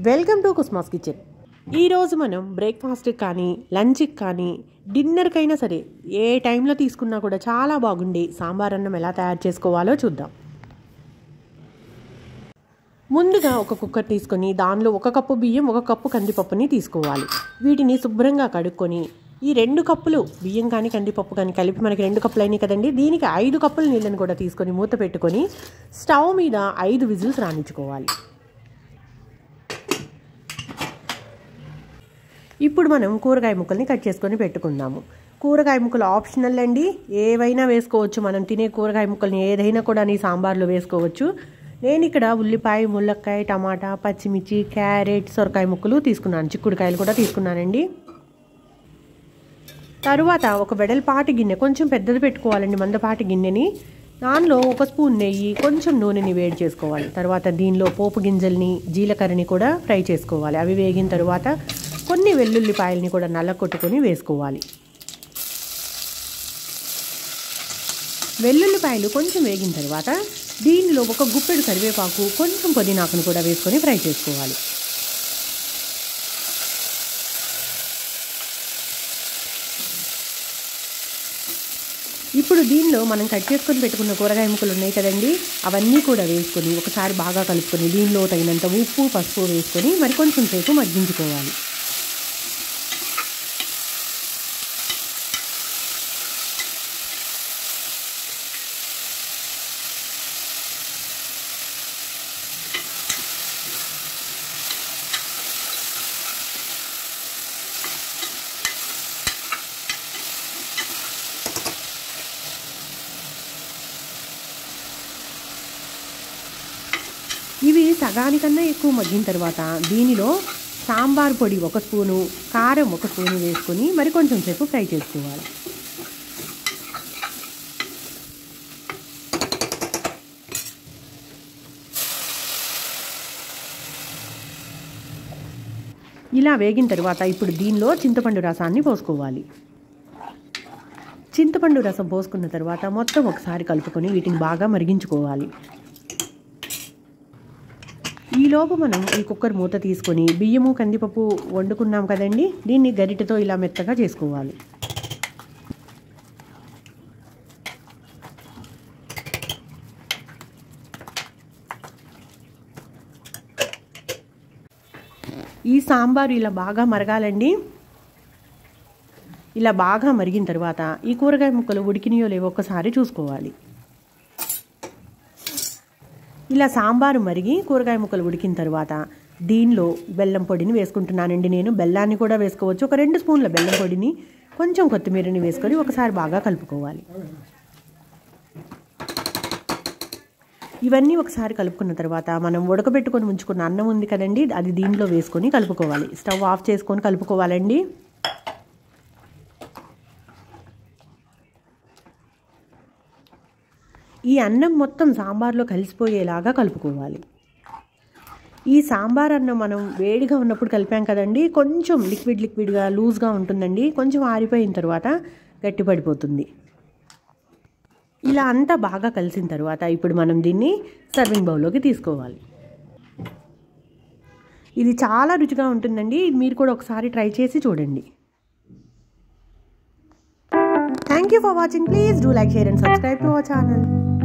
welcome to కుస్మాస్ kitchen ఈరోజు మనం బ్రేక్ఫాస్ట్కి కానీ లంచ్కి కానీ డిన్నర్కైనా సరే ఏ టైంలో తీసుకున్నా కూడా చాలా బాగుండే సాంబార్ అన్నం ఎలా తయారు చేసుకోవాలో చూద్దాం ముందుగా ఒక కుక్కర్ తీసుకొని దానిలో ఒక కప్పు బియ్యం ఒక కప్పు కందిపప్పుని తీసుకోవాలి వీటిని శుభ్రంగా కడుక్కొని ఈ రెండు కప్పులు బియ్యం కానీ కందిపప్పు కానీ కలిపి మనకి రెండు కప్పులు అయినాయి కదండి దీనికి ఐదు కప్పుల నీళ్ళని కూడా తీసుకొని మూత పెట్టుకొని స్టవ్ మీద ఐదు విజిల్స్ రాణించుకోవాలి ఇప్పుడు మనం కూరగాయ ముక్కల్ని కట్ చేసుకొని పెట్టుకుందాము కూరగాయ ముక్కలు ఆప్షనల్ అండి ఏవైనా వేసుకోవచ్చు మనం తినే కూరగాయ ముక్కల్ని ఏదైనా కూడా నీ సాంబార్లో వేసుకోవచ్చు నేను ఇక్కడ ఉల్లిపాయ ముల్లక్కాయ టమాటా పచ్చిమిర్చి క్యారెట్ సొరకాయ ముక్కలు తీసుకున్నాను చిక్కుడుకాయలు కూడా తీసుకున్నానండి తరువాత ఒక వెడల్పాటి గిన్నె కొంచెం పెద్దది పెట్టుకోవాలండి మందపాటి గిన్నెని దానిలో ఒక స్పూన్ నెయ్యి కొంచెం నూనెని వేడి చేసుకోవాలి తర్వాత దీనిలో పోపు గింజల్ని జీలకర్రని కూడా ఫ్రై చేసుకోవాలి అవి వేగిన తర్వాత కొన్ని వెల్లుల్లిపాయల్ని కూడా నల్లకొట్టుకొని వేసుకోవాలి వెల్లుల్లిపాయలు కొంచెం వేగిన తర్వాత దీనిలో ఒక గుప్పెడు కరివేపాకు కొంచెం పుదీనాకును కూడా వేసుకొని ఫ్రై చేసుకోవాలి ఇప్పుడు దీనిలో మనం కట్ చేసుకొని పెట్టుకున్న కూరగాయ ముక్కలు ఉన్నాయి కదండి అవన్నీ కూడా వేసుకొని ఒకసారి బాగా కలుపుకొని దీనిలో తగినంత ఉప్పు పసుపు వేసుకొని మరి కొంచెం సేపు మగ్గించుకోవాలి ఇవి సగానికన్నా ఎక్కువ మగ్గిన తర్వాత దీనిలో సాంబార్ పొడి ఒక స్పూను కారం ఒక స్పూను వేసుకొని మరి కొంచెం సేపు ఫ్రై చేసుకోవాలి ఇలా వేగిన తర్వాత ఇప్పుడు దీనిలో చింతపండు రసాన్ని పోసుకోవాలి చింతపండు రసం పోసుకున్న తర్వాత మొత్తం ఒకసారి కలుపుకొని వీటిని బాగా మరిగించుకోవాలి ఈలోపు మనం ఈ కుక్కర్ మూత తీసుకొని బియ్యము కందిపప్పు వండుకున్నాం కదండి దీన్ని గరిటెతో ఇలా మెత్తగా చేసుకోవాలి ఈ సాంబారు ఇలా బాగా మరగాలండి ఇలా బాగా మరిగిన తర్వాత ఈ కూరగాయ ముక్కలు ఉడికినాయో లేవో ఒక్కసారి చూసుకోవాలి ఇలా సాంబారు మరిగి కూరగాయ ముక్కలు ఉడికిన తర్వాత దీనిలో బెల్లం పొడిని వేసుకుంటున్నానండి నేను బెల్లాన్ని కూడా వేసుకోవచ్చు ఒక రెండు స్పూన్ల బెల్లం పొడిని కొంచెం కొత్తిమీరని వేసుకొని ఒకసారి బాగా కలుపుకోవాలి ఇవన్నీ ఒకసారి కలుపుకున్న తర్వాత మనం ఉడకబెట్టుకొని ఉంచుకున్న అన్నం ఉంది కదండి అది దీనిలో వేసుకొని కలుపుకోవాలి స్టవ్ ఆఫ్ చేసుకొని కలుపుకోవాలండి ఈ అన్నం మొత్తం సాంబార్లో కలిసిపోయేలాగా కలుపుకోవాలి ఈ సాంబార్ అన్నం మనం వేడిగా ఉన్నప్పుడు కలిపాం కదండి కొంచెం లిక్విడ్ లిక్విడ్గా లూజ్గా ఉంటుందండి కొంచెం ఆరిపోయిన తర్వాత గట్టిపడిపోతుంది ఇలా అంతా బాగా కలిసిన తర్వాత ఇప్పుడు మనం దీన్ని సర్వింగ్ బౌల్లోకి తీసుకోవాలి ఇది చాలా రుచిగా ఉంటుందండి మీరు కూడా ఒకసారి ట్రై చేసి చూడండి thank you for watching please do like share and subscribe to our channel